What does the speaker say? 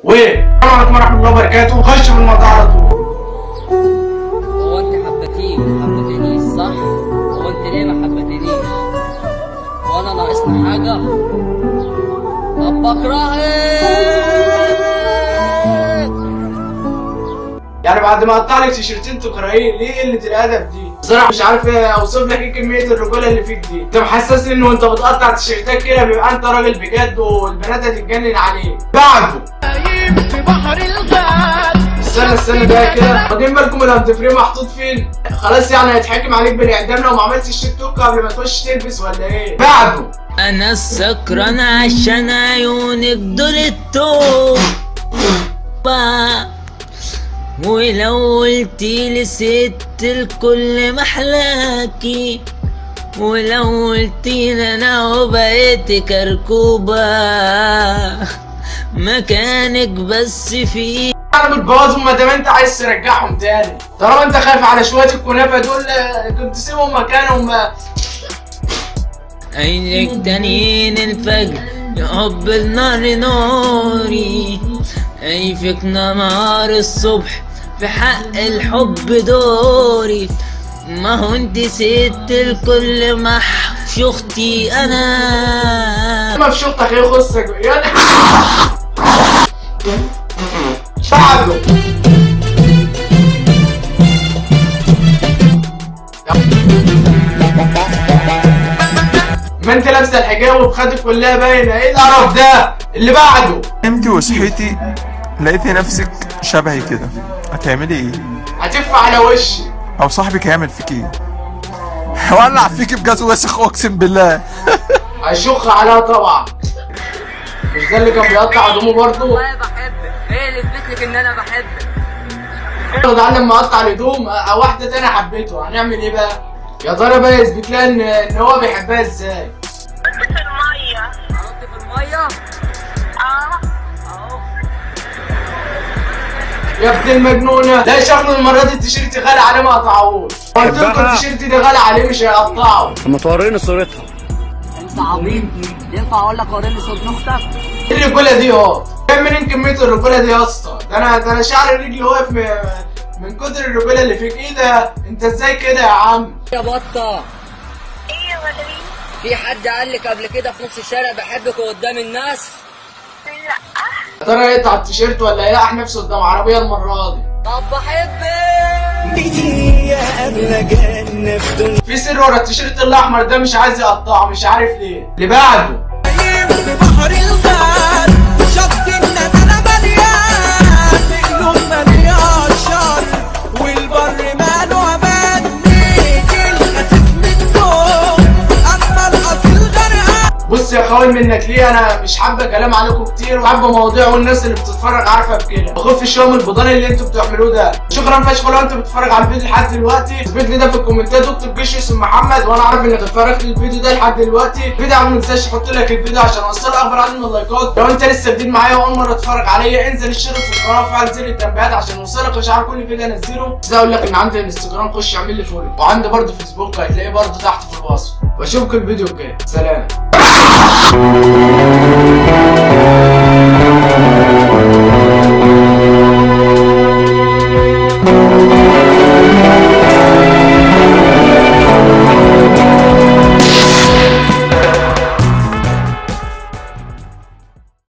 والسلام عليكم ورحمه الله وبركاته خش في الموضوع على طول هو انت حبتيه ما حبتنيش صح؟ هو انت ليه ما حبتنيش؟ وانا ناقصنا حاجة؟ طب بكرهك يعني بعد ما قطع لك تيشيرتين تكرهين ليه قله الادب دي بصراحه مش عارف اوصف لك ايه كميه الرجوله اللي فيك دي انت محسسني ان وانت بتقطع تيشيرتات كده بيبقى انت راجل بجد والبنات هتتجنن عليك بعده في بحر الغاد استنى استنى ده كده واخدين بالكم الهاند فري محطوط فين خلاص يعني هيتحكم عليك بالاعدام لو ما عملتش التيك توك قبل ما تخش تلبس ولا ايه بعده انا السكران عشان عيونك دول التوبة ولو قلتيلي ست الكل محلاكي ولو قلتيلي انا وبقيت كركوبة مكانك بس في انا بتبوظهم ما دام انت عايز ترجعهم تاني طالما انت خايف على شويه الكنافه دول آه، كنت سيبهم مكانهم آه، عينك تانيين الفجر يحب النار نوري عيفك نهار الصبح في حق الحب دوري ما هو انت ست الكل محشوختي انا ما في شرطك ايه يخصك يعني بعده ما انت لابسه الحجاب وبخدك كلها باينه ايه القرف ده اللي بعده نمتي وصحيتي لقيتي نفسك شبهي كده هتعملي ايه هتف على وشي او صاحبك هيعمل فيك ايه ولع فيك بجاز وسخ اقسم بالله هشخ عليها طبعا مش ده اللي كان بيقطع هدومه برضه بحبك ايه اللي اثبت لك ان انا بحبك ده لما قطع الهدوم أه، واحده تانية حبيته هنعمل ايه بقى يا ترى بقى يثبت لها ان ان هو بيحبها ازاي في المية عرفت في الميه اه اهو يا ابن المجنونه لا شكله المره دي التيشيرت غالي عليه ما قطعوش قلت لكم التيشيرت ده غالي عليه مش هيقطعه لما توريني صورتها انت عبيط ينفع اقول لك وريني صوت اختك ايه الرجوله دي اهو كام منين كميه الرجوله دي يا اسطى ده انا ده انا شعر رجلي واقف م- من كتر الرجوله اللي فيك ايه ده انت ازاي كده يا عم يا بطه ايه ولا مين؟ في حد قال لك قبل كده في نص الشارع بحبك قدام الناس لا يا ترى يقطع التيشيرت ولا يلقح نفسه قدام عربيه المره دي طب بحبك في سر ورا التيشيرت الاحمر ده مش عايز يقطعه مش عارف ليه اللي بعده في بحر الغاد شط النملة مليان قلوب مليان شر والبر ماله امان نيجي الخفيف منكم اما الاصل غرقان بص يا خوي منك ليه انا مش حابه كلام عليكم كتير وحابه مواضيع والناس اللي بتتفرج عارفه بكده بخف الشوم البضاني اللي انتوا بتعملوه ده شكرا فشخ لو انت بتتفرج على الفيديو لحد دلوقتي اثبت لي ده في الكومنتات واكتب جيش اسم محمد وانا عارف انك اتفرجت للفيديو ده لحد دلوقتي الفيديو ما تنساش احط لك الفيديو عشان اوصل اكبر عدد من اللايكات لو انت لسه جديد معايا واول مره تتفرج عليا انزل اشترك في القناه وفعل زر التنبيهات عشان يوصلك اشعار كل فيديو انزله بس اقول لك ان عندي انستجرام خش اعمل لي فولو وعندي برضه فيسبوك هتلاقيه برضه تحت في الوصف واشوفك الفيديو الجاي سلام